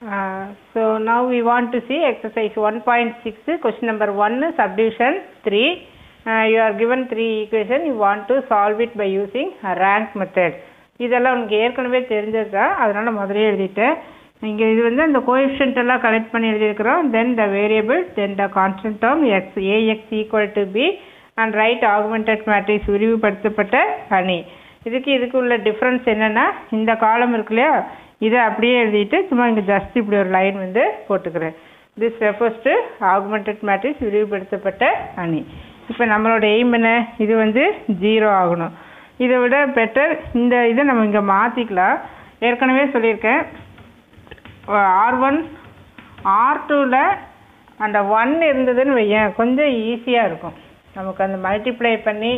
Uh, so now we want to see exercise 1.6 question number 1 subdivision 3 uh, you are given three equation you want to solve it by using a rank method இதெல்லாம் உனக்கு ஏற்கனவே தெரிஞ்சது தான் அதனால் முதலே எழுதிட்டேன் இங்கே இது வந்து அந்த கோஎஃபிஷியன்ட் எல்லாம் கலெக்ட் பண்ணி எழுதியிருக்கிறோம் then the variable then the constant term X AX equal to B and right augmented matrix விரிவுபடுத்தப்பட்ட அணி இதுக்கு இதுக்கு உள்ள டிஃப்ரென்ஸ் என்னென்னா இந்த காலம் இருக்கு இல்லையா இதை அப்படியே எழுதிட்டு சும்மா இங்கே ஜஸ்ட் இப்படி ஒரு லைன் வந்து போட்டுக்கிறேன் this refers to augmented matrix விரிவுபடுத்தப்பட்ட அணி இப்போ நம்மளோட எய்ம் என்ன இது வந்து ஜீரோ ஆகணும் இதை விட பெட்டர் இந்த இதை நம்ம இங்கே மாற்றிக்கலாம் ஏற்கனவே சொல்லியிருக்கேன் ஆர் ஒன் ஆர் டூவில் அந்த ஒன் இருந்ததுன்னு வையேன் கொஞ்சம் ஈஸியாக இருக்கும் நமக்கு அந்த மல்டிப்ளை பண்ணி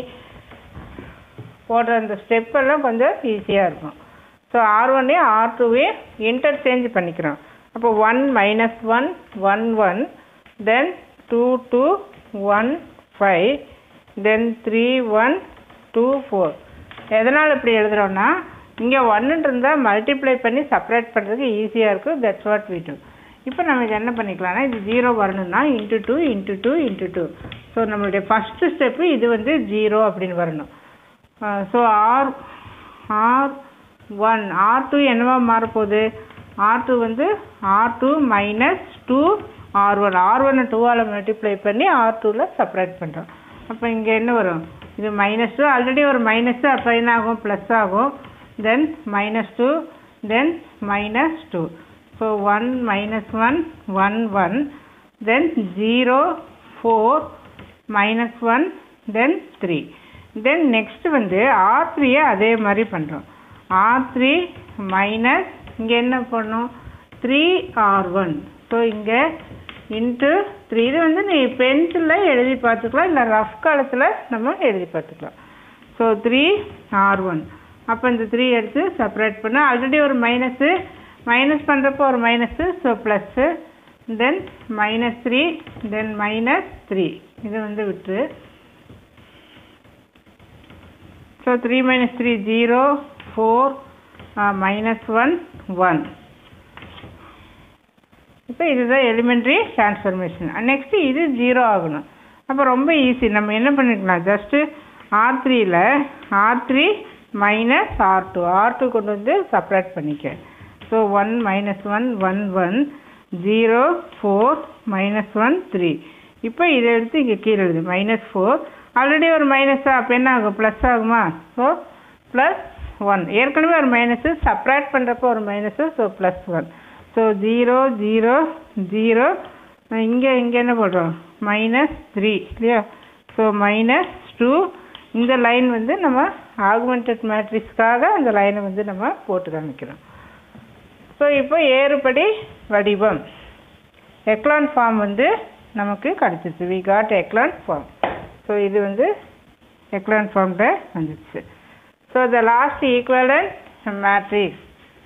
போடுற அந்த ஸ்டெப்பெல்லாம் கொஞ்சம் ஈஸியாக இருக்கும் ஸோ ஆர் ஒன்னையும் ஆர் டூவையும் இன்டர்சேஞ்ச் பண்ணிக்கிறோம் அப்போ one minus one one one then two two one five then three one two four எதனால் இப்படி எழுதுகிறோன்னா இங்கே ஒன்றுன்னு இருந்தால் மல்டிப்ளை பண்ணி செப்பரேட் பண்ணுறதுக்கு ஈஸியாக இருக்கும் தட்ஸ் வாட் வி டூ இப்போ நம்ம இது என்ன பண்ணிக்கலாம்னா இது ஜீரோ வரணும்னா into two into two into two so நம்மளுடைய ஃபஸ்ட்டு ஸ்டெப்பு இது வந்து ஜீரோ அப்படின்னு வரணும் so R R one R two என்னவா மாறப்போகுது ஆர் டூ வந்து R two minus two R one R ஒன்னை டூவால் மல்டிப்ளை பண்ணி ஆர் டூவில் செப்பரேட் பண்ணுறோம் அப்போ இங்கே என்ன வரும் இது மைனஸ் டூ ஆல்ரெடி ஒரு மைனஸ் அப்போ என்ன ஆகும் ப்ளஸ் ஆகும் then minus two then minus two so one minus one one one then zero four minus one then three then next வந்து ஆர் த்ரீயை அதே மாதிரி பண்ணுறோம் ஆர் த்ரீ மைனஸ் இங்கே என்ன பண்ணணும் த்ரீ ஆர் ஒன் ஸோ இங்கே இன்ட்டு த்ரீ இது வந்து நீ பென்சிலில் எழுதி பார்த்துக்கலாம் இல்லை ரஃப் காலத்தில் நம்ம எழுதி பார்த்துக்கலாம் ஸோ த்ரீ ஆர் ஒன் அப்போ இந்த த்ரீ எடுத்து செப்பரேட் பண்ண ஆல்ரெடி ஒரு மைனஸு மைனஸ் பண்ணுறப்போ ஒரு minus so plus then minus three then minus three இது வந்து விட்டுரு so three minus three zero four minus one one இப்போ இதுதான் எலிமெண்ட்ரி டிரான்ஸ்ஃபர்மேஷன் நெக்ஸ்ட்டு இது ஜீரோ ஆகணும் அப்போ ரொம்ப ஈஸி நம்ம என்ன பண்ணிக்கலாம் ஜஸ்ட்டு ஆர் த்ரீயில் R three minus R two R two கொண்டு வந்து செப்பரேட் பண்ணிக்க so one minus one one one zero four minus one three இப்போ இதை எடுத்து இங்கே கீழே எழுது மைனஸ் ஃபோர் ஆல்ரெடி ஒரு மைனஸா அப்போ என்ன ஆகும் ப்ளஸ் ஆகுமா ஸோ ப்ளஸ் ஒன் ஏற்கனவே ஒரு மைனஸு செப்பரேட் பண்ணுறப்போ ஒரு minus so plus one so zero zero zero இங்கே இங்கே என்ன போடுறோம் மைனஸ் த்ரீ இல்லையா ஸோ மைனஸ் டூ இந்த லைன் வந்து நம்ம ஆகுமெண்டட் மேட்ரிக்ஸ்க்காக அந்த லைனை வந்து நம்ம போட்டு காமிக்கிறோம் ஸோ இப்போ ஏறுபடி வடிவம் எக்லான் ஃபார்ம் வந்து நமக்கு கிடச்சிச்சு we got echelon form so இது வந்து எக்லான் ஃபார்மில் வந்துச்சு so the last equivalent matrix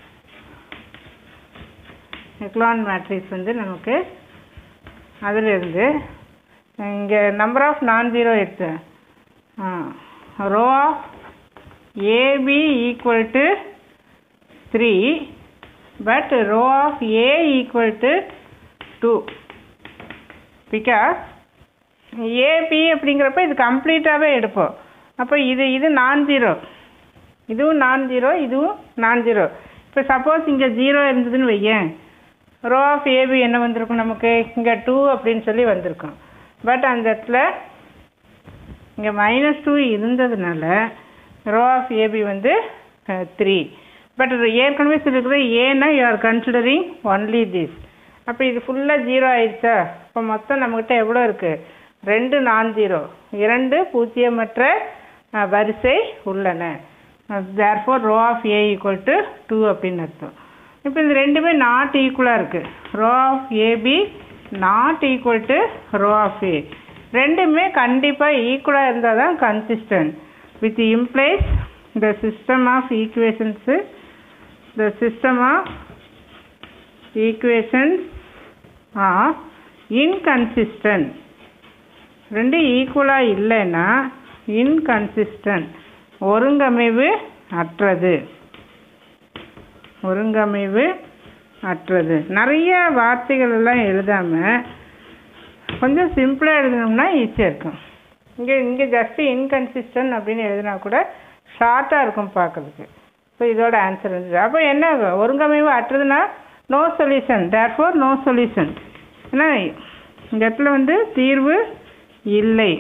echelon matrix வந்து நமக்கு அதிலிருந்து இங்கே நம்பர் ஆஃப் நான் ஜீரோ எடுத்து row of AB equal to three but row of A equal to two because AB அப்படிங்கிறப்ப இது கம்ப்ளீட்டாகவே எடுப்போம் அப்போ இது இது நான் ஜீரோ இதுவும் நான் ஜீரோ இதுவும் நான் ஜீரோ இப்போ சப்போஸ் இங்கே ஜீரோ இருந்ததுன்னு வையேன் ரோ ஆஃப் ஏபி என்ன வந்திருக்கும் நமக்கு இங்கே டூ அப்படின்னு சொல்லி வந்திருக்கும் பட் அந்த இடத்துல இங்கே மைனஸ் டூ இருந்ததுனால ரோ ஆஃப் ஏபி வந்து த்ரீ பட் ஏற்கனவே சொல்லியிருக்கிற ஏன்னா you are considering only this அப்போ இது ஃபுல்லாக ஜீரோ ஆயிடுச்சா இப்போ மொத்தம் நம்மக்கிட்ட எவ்வளோ இருக்குது ரெண்டு நான் ஜீரோ இரண்டு பூஜ்ஜியமற்ற வரிசை உள்ளன therefore row of A equal to two அப்படின்னு அர்த்தம் இப்போ இந்த ரெண்டுமே நாட் ஈக்குவலாக இருக்குது row of AB not equal to row of A ரெண்டுமே கண்டிப்பாக ஈக்குவலாக இருந்தால் தான் consistent with implies the system of equations the system of equations are inconsistent ரெண்டு ஈக்குவலாக இல்லைன்னா இன்கன்சிஸ்டன்ட் ஒருங்கமைவு அற்றது ஒருங்கமைவு அற்றது நிறைய வார்த்தைகள் எல்லாம் எழுதாமல் கொஞ்சம் சிம்பிளாக எழுதினோம்னா ஈஸியாக இருக்கும் இங்கே இங்கே ஜஸ்ட்டு இன்கன்சிஸ்டன்ட் அப்படின்னு எழுதினா கூட ஷார்ட்டாக இருக்கும் பார்க்கறதுக்கு ஸோ இதோட ஆன்சர் இருந்துச்சு அப்போ என்ன ஒருங்கமைவு அற்றதுன்னா no solution therefore no solution ஏன்னா இந்த இடத்துல வந்து தீர்வு இல்லை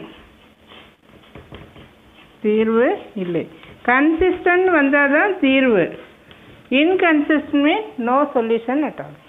தீர்வு இல்லை கன்சிஸ்டன்ட் வந்தால் தான் தீர்வு inconsistent mean no solution at all